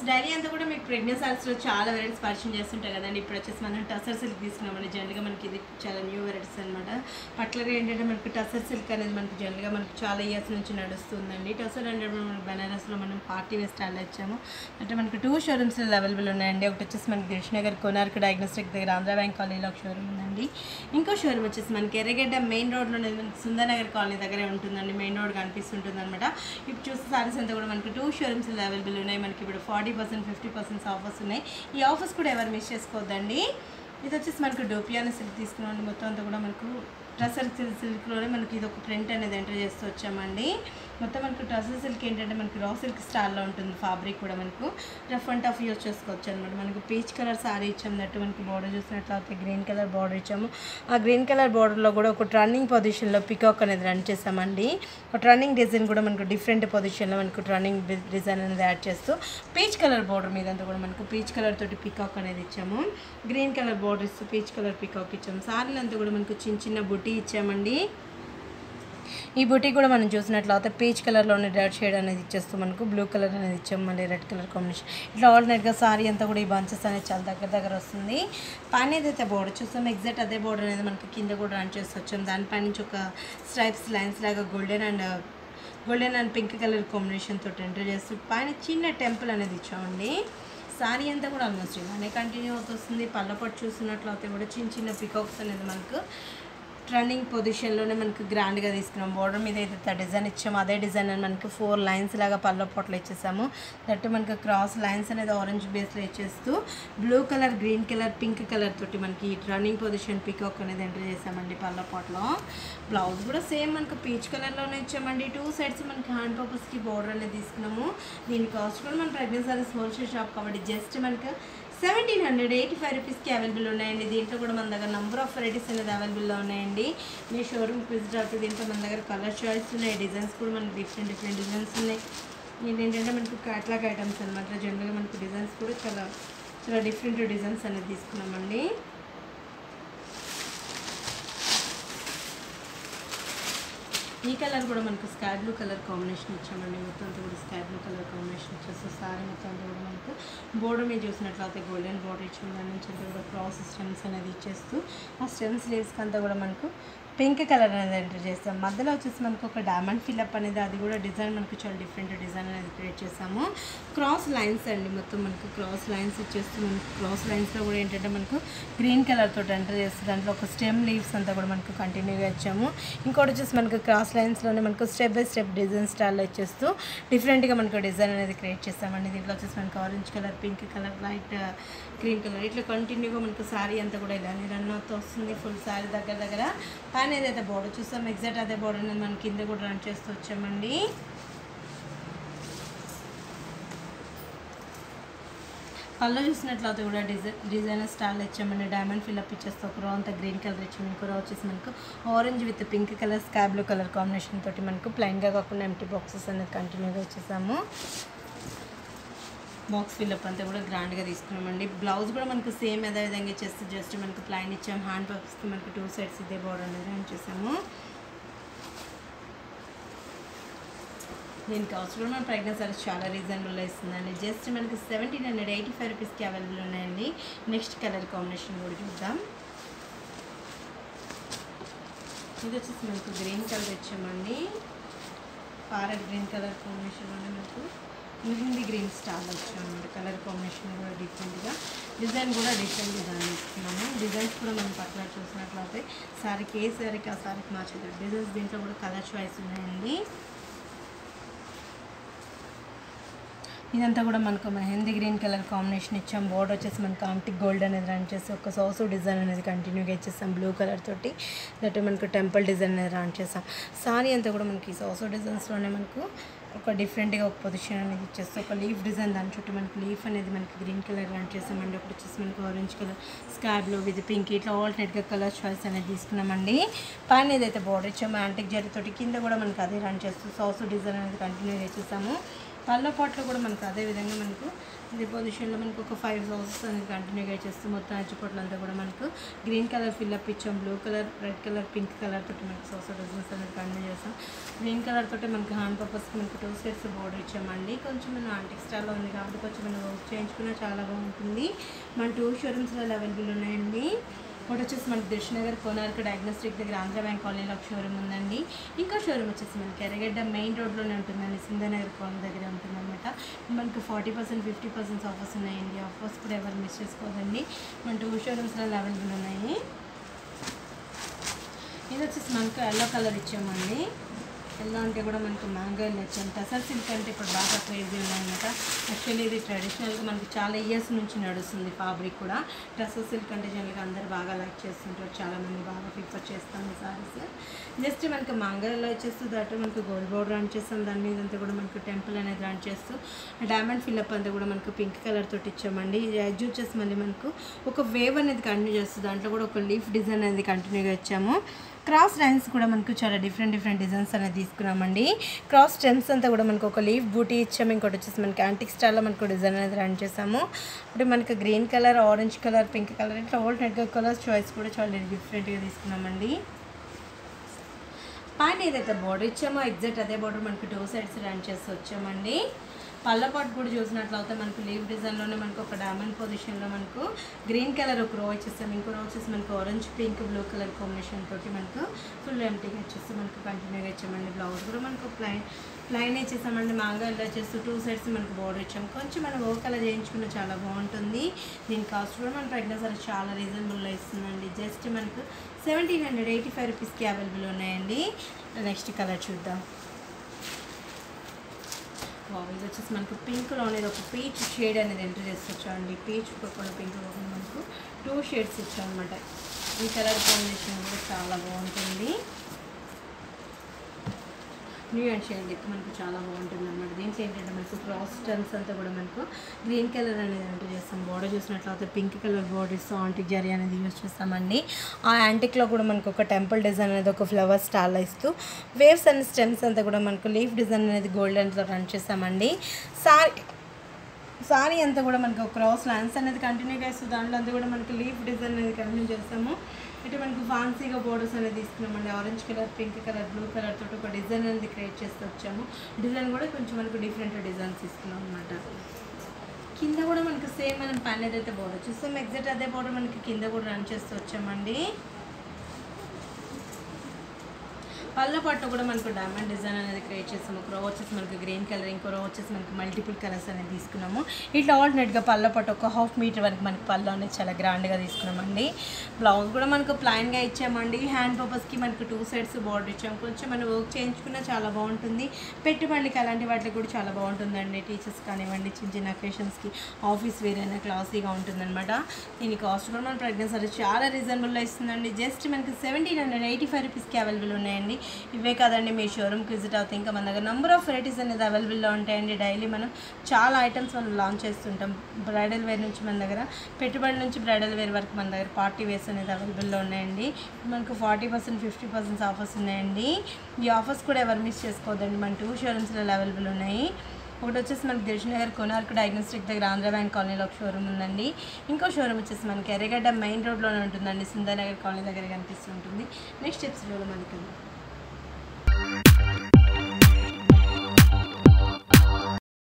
daily అంతా కూడా మీకు ప్రెగ్నెంట్ సారీస్లో చాలా వెరైటీస్ పరిచయం చేస్తుంటాయి కదండి ఇప్పుడు వచ్చేసి మనం టసర్ సిల్క్ తీసుకున్నామండి జనరల్గా మనకి ఇది చాలా న్యూ వెరైటీస్ అనమాట పర్టికులర్గా ఏంటంటే మనకి టసర్ సిల్క్ అనేది మనకి జనరల్గా మనకి చాలా ఇయర్స్ నుంచి నడుస్తుందండి టసర్ అంటే మనకి బనారస్లో మనం పార్టీ వేర్ స్టైల్ ఇచ్చాము అంటే మనకి టూ షోరూమ్స్ అవైలబుల్ ఉన్నాయండి ఒకటి వచ్చేసి మనకి కృష్ణనగర్ కోనార్క్ డయాగ్నోస్టిక్ దగ్గర ఆంధ్ర బ్యాంక్ కాలనీలో ఒక షోరూమ్ ఉందండి ఇంకో షోరూమ్ వచ్చేసి మనకి ఎర్రగడ్డ మెయిన్ రోడ్లోనే మనకి సుందరనగర్ కాలనీ దగ్గరే ఉంటుందండి మెయిన్ రోడ్ కనిపిస్తుంటుంది అనమాట ఇప్పుడు చూస్తే సారీస్ అంతా కూడా మనకి టూ షోరూమ్స్ అవైలబుల్ ఉన్నాయి మనకి ఇప్పుడు forty percent fifty percent offers ఉన్నాయి ఈ ఆఫర్స్ కూడా ఎవరు మిస్ చేసుకోవద్దండి ఇది వచ్చేసి మనకు డోపియాన సిల్క్ తీసుకున్నాం మొత్తం అంతా కూడా మనకు ట్రసర్ సిల్క్ సిల్క్లోనే మనకి ఇది ఒక ప్రింట్ అనేది ఎంటర్ చేస్తూ వచ్చామండి మొత్తం మనకు ట్రసర్ సిల్క్ ఏంటంటే మనకి రా సిల్క్ స్టైల్లో ఉంటుంది ఫ్యాబ్రిక్ కూడా మనకు రఫ్ అండ్ టఫ్ యూస్ చేసుకోవచ్చు అనమాట మనకు పీచ్ కలర్ సారీ ఇచ్చాము దట్టు మనకి బార్డర్ చూసినట్లయితే గ్రీన్ కలర్ బార్డర్ ఇచ్చాము ఆ గ్రీన్ కలర్ బార్డర్లో కూడా ఒక రన్నింగ్ పొజిషన్లో పికాక్ అనేది రన్ చేసామండి ఒక రన్నింగ్ డిజైన్ కూడా మనకు డిఫరెంట్ పొజిషన్లో మనకు రన్నింగ్ డిజైన్ అనేది యాడ్ చేస్తూ పీచ్ కలర్ బార్డర్ మీద అంతా కూడా మనకు పీచ్ కలర్ తోటి పికాక్ అనేది ఇచ్చాము గ్రీన్ కలర్ బార్డర్ ఇస్తూ పీచ్ కలర్ పికాక్ ఇచ్చాము సారీలు అంతా కూడా మనకు చిన్న చిన్న బుటీ ఇచ్చామండి ఈ బుటీ కూడా మనం చూసినట్లయితే పీచ్ కలర్లోనే రెడ్ షేడ్ అనేది ఇచ్చేస్తూ మనకు బ్లూ కలర్ అనేది ఇచ్చాము మళ్ళీ రెడ్ కలర్ కాంబినేషన్ ఇట్లా ఆల్టర్నేట్గా సారీ అంతా కూడా ఈ బంచెస్ అనేది చాలా దగ్గర దగ్గర వస్తుంది పైన ఏదైతే బోర్డర్ చూస్తాం ఎగ్జాక్ట్ అదే బోర్డర్ అనేది మనకి కింద కూడా రన్ చేసి వచ్చాం దానిపై నుంచి ఒక స్ట్రైప్స్ లైన్స్ లాగా golden and golden and pink colour combination తోటి ఎంటర్ చేస్తూ పైన చిన్న టెంపుల్ అనేది ఇచ్చామండి సారీ అంతా కూడా ఆల్మోస్ట్ ఇలానే కంటిన్యూ అవుతుంది పళ్ళపట్టు చూసినట్లయితే కూడా చిన్న చిన్న పికాక్స్ అనేది మనకు రన్నింగ్ పొజిషన్లోనే మనకు గ్రాండ్గా తీసుకున్నాం బోర్డర్ మీద ఏదైతే డిజైన్ ఇచ్చామో అదే డిజైన్ అని మనకి ఫోర్ లైన్స్ లాగా పళ్ళ పొట్లు ఇచ్చేసాము దట్టు మనకి క్రాస్ లైన్స్ అనేది ఆరెంజ్ బేస్లో ఇచ్చేస్తూ blue colour green colour pink colour తోటి మనకి రన్నింగ్ పొజిషన్ పికాక్ అనేది ఎంటర్ చేసామండి పళ్ళ పొట్లో బ్లౌజ్ కూడా సేమ్ మనకు పీచ్ కలర్లోనే ఇచ్చామండి టూ సైడ్స్ మనకి హ్యాండ్ పర్పస్కి బోర్డర్ అనేది తీసుకున్నాము దీని కాస్ట్ కూడా మన ప్రెగ్నెన్సీ సారీస్ హోల్సేల్ షాప్ కాబట్టి జస్ట్ మనకు సెవెంటీన్ హండ్రెడ్ ఎయిటీ ఫైవ్ రూపీస్కి అవైలబుల్ ఉన్నాయండి దీంట్లో కూడా మన దగ్గర నెంబర్ ఆఫ్ వెరైటీస్ అనేది అవైలబుల్లో ఉన్నాయండి మీ షోరూమ్కి విజిట్ అవుతుంది దీంట్లో మన దగ్గర కలర్ చాయిస్ ఉన్నాయి డిజైన్స్ కూడా మనకి డిఫరెంట్ డిఫరెంట్ డిజైన్స్ ఉన్నాయి ఏంటంటే మనకు క్యాట్లాగ్ ఐటమ్స్ అనమాట జనరల్గా మనకు డిజైన్స్ కూడా చాలా చాలా డిఫరెంట్ డిజైన్స్ అనేది తీసుకున్నామండి ఈ కలర్ కూడా మనకు స్కై బ్లూ కలర్ కాంబినేషన్ ఇచ్చామండి మొత్తం అంతా కూడా స్కై బ్లూ కలర్ కాంబినేషన్ ఇచ్చేసి సారీ మొత్తం అంతా కూడా మనకు బోర్డర్ మీద చూసినట్లయితే గోల్డెన్ బోర్డర్ ఇచ్చాము దాని నుంచి అంతా కూడా క్రాస్ స్టెమ్స్ అనేది ఇచ్చేస్తూ ఆ స్టెమ్స్ లీవ్స్కి అంతా కూడా మనకు పింక్ కలర్ అనేది ఎంటర్ చేస్తాం మధ్యలో వచ్చేసి మనకు ఒక డైమండ్ ఫిల్అప్ అనేది అది కూడా డిజైన్ మనకు చాలా డిఫరెంట్ డిజైన్ అనేది క్రియేట్ చేసాము క్రాస్ లైన్స్ అండి మొత్తం మనకు క్రాస్ లైన్స్ ఇచ్చేస్తూ మనకు క్రాస్ లైన్స్లో కూడా ఏంటంటే మనకు గ్రీన్ కలర్ తోటి ఎంటర్ చేస్తే దాంట్లో ఒక స్టెమ్ లీవ్స్ అంతా కూడా మనకు కంటిన్యూగా ఇచ్చాము ఇంకోటి వచ్చేసి మనకు క్రాస్ లైన్స్లోనే మనకు స్టెప్ బై స్టెప్ డిజైన్ స్టైల్లో ఇచ్చేస్తూ డిఫరెంట్గా మనకు డిజైన్ అనేది క్రియేట్ చేస్తామండి దీంట్లో వచ్చేసి మనకు orange colour pink colour light green colour ఇట్లా కంటిన్యూగా మనకు శారీ అంతా కూడా ఇలా రన్ అవుతూ వస్తుంది ఫుల్ శారీ దగ్గర దగ్గర పైన ఏదైతే బోర్డర్ చూస్తాం ఎగ్జాక్ట్ అదే బోర్డర్ అనేది మనం కింద కూడా రన్ చేస్తూ వచ్చామండి పళ్ళు చూసినట్లయితే కూడా డిజైన్ డిజైనర్ స్టైల్ ఇచ్చామండి డైమండ్ ఫిల్అప్ ఇచ్చేస్తే ఒక రో అంతా గ్రీన్ కలర్ ఇచ్చాము ఇంకో రో వచ్చేసి మనకు orange with pink colour sky blue colour combination తోటి మనకు ప్లెయిన్గా కాకుండా ఎంటీ బాక్సెస్ అనేది కంటిన్యూగా ఇచ్చేసాము బాక్స్ ఫిల్అప్ అంతా కూడా గ్రాండ్గా తీసుకున్నామండి బ్లౌజ్ కూడా మనకు సేమ్ అదే విధంగా ఇచ్చేస్తే జస్ట్ మనకు ప్లైన్ ఇచ్చాము హ్యాండ్ పర్పస్కి మనకు టూ సైడ్స్ ఇదే బోర్డర్ అనేది రన్ చేసాము దీని కాస్ట్ కూడా మన ప్రెగ్నెన్సీ సారీస్ చాలా రీజనబుల్ ఇస్తుందండి జస్ట్ మనకి సెవెంటీన్ హండ్రెడ్ ఎయిటీ ఫైవ్ రూపీస్కి అవైలబుల్ ఉన్నాయండి నెక్స్ట్ కలర్ కాంబినేషన్ కూడా చూద్దాం ఇది వచ్చేసి మనకు గ్రీన్ కలర్ ఇచ్చామండి పారెట్ గ్రీన్ కలర్ కాంబినేషన్లోనే మనకు మెహందీ గ్రీన్ స్టార్ వచ్చామన్నమాట కలర్ కాంబినేషన్ కూడా డిఫరెంట్గా డిజైన్ కూడా డిఫరెంట్ డిజైన్ ఇస్తున్నాము డిజైన్స్ కూడా మనం పక్కన చూసినట్లయితే సారీకి ఏ సారీకి ఆ సారీకి మార్చేది డిజైన్స్ దీంట్లో కూడా కలర్ చాయిస్ ఉన్నాయండి ఇదంతా కూడా మనకు మెహందీ గ్రీన్ కలర్ కాంబినేషన్ ఇచ్చాం బోర్డర్ వచ్చేసి మనకు ఆంటిక్ గోల్డ్ అనేది రన్ చేసి ఒక సోసు డిజైన్ అనేది కంటిన్యూగా ఇచ్చేసాం బ్లూ కలర్ తోటి దట్ మనకు టెంపుల్ డిజైన్ అనేది రన్ చేసాం సారీ అంతా కూడా మనకి సోసు డిజైన్స్లోనే మనకు ఒక డిఫరెంట్గా ఒక పొజిషన్ అనేది ఇచ్చేస్తే ఒక లీఫ్ డిజైన్ దాని చుట్టూ మనకి లీఫ్ అనేది మనకి గ్రీన్ కలర్ రన్ చేసామండి ఒకటి వచ్చేసి మనకి orange colour sky blue with pink ఇట్లా ఆల్టర్నేట్గా కలర్ చాయిస్ అనేది తీసుకున్నామండి పైన ఏదైతే బోర్డర్ ఇచ్చామో యాంటిక్ జరీ తోటి కింద కూడా మనకి అదే రన్ చేస్తూ సోసు డిజైన్ అనేది కంటిన్యూగా ఇచ్చేసాము పళ్ళ పాట్లో కూడా మనకు అదే విధంగా మనకు ఇది పొజిషన్లో మనకు ఒక ఫైవ్ రోజెస్ అనేది కంటిన్యూగా చేస్తూ మొత్తం అచ్చిపొట్లు అంతా కూడా మనకు గ్రీన్ కలర్ ఫిల్అప్ ఇచ్చాం blue colour red colour pink colour తోటి మనకు సోసో డిజైన్స్ అనేది కంటిన్యూ చేస్తాం గ్రీన్ కలర్ తోటి మనకి హ్యాండ్ పర్పస్కి మనకు టూ సెట్స్ బోర్డర్ ఇచ్చామండి కొంచెం మన ఆంటిక్ స్టైల్లో ఉంది కాబట్టి కొంచెం మనం వర్క్ చేయించుకున్నా చాలా బాగుంటుంది మన టూ షోరూమ్స్లో అవైలబుల్ ఉన్నాయండి ఒకటి వచ్చేసి మనకి దిల్షనగర్ కోనార్క్ డయాగ్నోస్టిక్ దగ్గర ఆంధ్ర బ్యాంక్ కాలనీలో ఒక షోరూమ్ ఉందండి ఇంకో షోరూమ్ వచ్చేసి మనకి ఎర్రగడ్డ మెయిన్ రోడ్లోనే ఉంటుందండి సింధనగర్ కాలనీ దగ్గర ఉంటుందన్నమాట మనకి forty percent fifty percent offers ఉన్నాయండి ఆఫర్స్ కూడా ఎవరు మిస్ చేసుకోదండి మన టూ షోరూమ్స్లో అవైలబుల్ ఉన్నాయి ఇది వచ్చేసి మనకు ఎల్లో కలర్ ఇచ్చామండి ఎల్లో అంటే కూడా మనకు మ్యాంగో ఎల్లో ఇచ్చాం టసర్ సిల్క్ అంటే ఇప్పుడు బాగా క్రేజీ ఉన్నాయన్నమాట యాక్చువల్లీ ఇది ట్రెడిషనల్గా మనకి చాలా ఇయర్స్ నుంచి నడుస్తుంది ఫ్యాబ్రిక్ కూడా టసర్ సిల్క్ అంటే జనరల్గా అందరు బాగా లైక్ చేస్తుంటారు చాలామంది బాగా ప్రిఫర్ చేస్తాం ఈ సారీస్ జస్ట్ మనకి మ్యాంగో ఎల్లో వచ్చేస్తూ దట్ మనకు గోల్డ్ బోర్డర్ రన్ చేస్తాం దాని మీద అంతా కూడా మనకు టెంపుల్ అనేది రన్ చేస్తూ డైమండ్ ఫిల్అప్ అంతా కూడా మనకు పింక్ కలర్ తోటి ఇచ్చామండి ఇది ఎడ్జ్ వచ్చేసి మళ్ళీ మనకు ఒక వేవ్ అనేది కంటిన్యూ చేస్తుంది దాంట్లో కూడా ఒక లీఫ్ డిజైన్ అనేది కంటిన్యూగా ఇచ్చాము క్రాస్ లైన్స్ కూడా మనకు చాలా డిఫరెంట్ డిఫరెంట్ డిజైన్స్ అనేది తీసుకున్నామండి క్రాస్ స్టెమ్స్ అంతా కూడా మనకు ఒక లీఫ్ బూటీ ఇచ్చాము ఇంకోటి వచ్చేసి మనకి యాంటిక్ స్టైల్లో మనకు డిజైన్ అనేది రన్ చేసాము అంటే మనకి green colour orange colour pink colour ఇట్లా ఆల్టర్నేట్గా కలర్స్ చాయిస్ కూడా చాలా డిఫరెంట్గా తీసుకున్నామండి పైన ఏదైతే బార్డర్ ఇచ్చామో ఎగ్జాక్ట్ అదే బార్డర్ మనకి టూ సైడ్స్ రన్ చేసి వచ్చామండి పళ్ళ పాటు కూడా చూసినట్లయితే మనకు లీవ్ డిజైన్లోనే మనకు ఒక డైమండ్ పొజిషన్లో మనకు గ్రీన్ కలర్ ఒక రో ఇచ్చేస్తాం ఇంకో రో వచ్చేసి మనకు orange pink blue colour combination తోటి మనకు ఫుల్ ఎంటీగా వచ్చేసి మనకు కంటిన్యూగా ఇచ్చామండి బ్లౌజ్ కూడా మనకు ప్లైన్ ప్లైన్ ఇచ్చేసామండి మాంగా ఇలా చేస్తూ టూ సైడ్స్ మనకు బోర్డర్ ఇచ్చాం కొంచెం మనం వర్క్ అలా చేయించుకున్న చాలా బాగుంటుంది దీని కాస్ట్ కూడా మన ప్రెగ్నెన్సీ సరే చాలా రీజనబుల్లో ఇస్తుందండి జస్ట్ మనకు సెవెంటీన్ హండ్రెడ్ ఎయిటీ ఫైవ్ రూపీస్కి అవైలబుల్ ఉన్నాయండి నెక్స్ట్ కలర్ చూద్దాం వావ్, ఇది వచ్చేసి మనకు పింక్లో అనేది ఒక పీచ్ షేడ్ అనేది ఎంటర్ చేసి అండి పీచ్ కూడా పింక్ మనకు టూ షేడ్స్ ఇచ్చాం అనమాట ఈ కలర్ కాంబినేషన్ కూడా చాలా బాగుంటుంది న్యూ అండ్ షేడ్ లిక్ మనకు చాలా బాగుంటుంది అనమాట దీంట్లో ఏంటంటే మనకు క్రాస్ స్టన్స్ అంతా కూడా మనకు గ్రీన్ కలర్ అనేది ఎంటర్ చేస్తాం బోర్డర్ చూసినట్లయితే పింక్ కలర్ బోర్డర్ ఇస్తాం ఆంటిక్ జరీ అనేది యూజ్ చేస్తామండి ఆ యాంటిక్లో కూడా మనకు ఒక టెంపుల్ డిజైన్ అనేది ఒక ఫ్లవర్ స్టాల్ ఇస్తూ వేవ్స్ అండ్ స్టెమ్స్ అంతా కూడా మనకు లీఫ్ డిజైన్ అనేది గోల్డెన్తో రన్ చేస్తామండి సారీ సారీ అంతా కూడా మనకు ఒక క్రాస్ లైన్స్ అనేది కంటిన్యూగా ఇస్తూ దాంట్లో అంతా కూడా మనకి లీఫ్ డిజైన్ అనేది కంటిన్యూ చేస్తాము ఇటు మనకు ఫాన్సీగా బోర్డర్స్ అనేది తీసుకున్నామండి orange colour pink colour blue colour తోటి ఒక డిజైన్ అనేది క్రియేట్ చేస్తూ వచ్చాము డిజైన్ కూడా కొంచెం మనకు డిఫరెంట్ డిజైన్స్ తీసుకున్నాం అనమాట కింద కూడా మనకి సేమ్ మనం పైన ఏదైతే బోర్డర్ చూస్తాం ఎగ్జాక్ట్ అదే బోర్డర్ మనకి కింద కూడా రన్ చేస్తూ వచ్చామండి పళ్ళ పట్టు కూడా మనకు డైమండ్ డిజైన్ అనేది క్రియేట్ చేస్తాము ఒక రో వచ్చేసి మనకి గ్రీన్ కలర్ ఇంకో రో వచ్చేసి మనకి మల్టిపుల్ కలర్స్ అనేది తీసుకున్నాము ఇట్లా ఆల్టర్నేట్గా పళ్ళ పట్టు ఒక హాఫ్ మీటర్ వరకు మనకి పళ్ళు అనేది చాలా గ్రాండ్గా తీసుకున్నామండి బ్లౌజ్ కూడా మనకు ప్లైన్గా ఇచ్చామండి హ్యాండ్ పర్పస్కి మనకు టూ సైడ్స్ బార్డర్ ఇచ్చాము కొంచెం మనం వర్క్ చేయించుకున్నా చాలా బాగుంటుంది పెట్టుబడికి అలాంటి వాటికి కూడా చాలా బాగుంటుందండి టీచర్స్ కానివ్వండి చిన్న చిన్న అకేషన్స్కి ఆఫీస్ వేర్ అయినా క్లాసీగా ఉంటుందన్నమాట దీని కాస్ట్ కూడా మన ప్రెగ్నెన్సీ సరే చాలా రీజనబుల్లో ఇస్తుందండి జస్ట్ మనకి సెవెంటీన్ హండ్రెడ్ ఎయిటీ ఫైవ్ రూపీస్కి అవైలబుల్ ఉన్నాయండి ఇవే కాదండి మీ షోరూమ్కి విజిట్ అవుతాయి ఇంకా మన దగ్గర నెంబర్ ఆఫ్ వెరైటీస్ అనేది అవైలబుల్లో ఉంటాయండి డైలీ మనం చాలా ఐటమ్స్ మనం లాంచ్ చేస్తుంటాం బ్రైడల్ వేర్ నుంచి మన దగ్గర పెట్టుబడి నుంచి బ్రైడల్ వేర్ వరకు మన దగ్గర పార్టీ వేర్స్ అనేది అవైలబుల్లో ఉన్నాయండి మనకు forty percent fifty percent offers ఉన్నాయండి ఈ ఆఫర్స్ కూడా ఎవరు మిస్ చేసుకోవద్దండి మన టూ షోరూమ్స్లో అవైలబుల్ ఉన్నాయి ఒకటి వచ్చేసి మనకి దిల్షనగర్ కొనార్క్ డయాగ్నోస్టిక్ దగ్గర ఆంధ్ర బ్యాంక్ కాలనీలో ఒక షోరూమ్ ఉందండి ఇంకో షోరూమ్ వచ్చేసి మనకి ఎర్రగడ్డ మెయిన్ రోడ్లోనే ఉంటుందండి సుందరనగర్ కాలనీ దగ్గర కనిపిస్తుంటుంది నెక్స్ట్ ఎపిసోడ్లో మనకి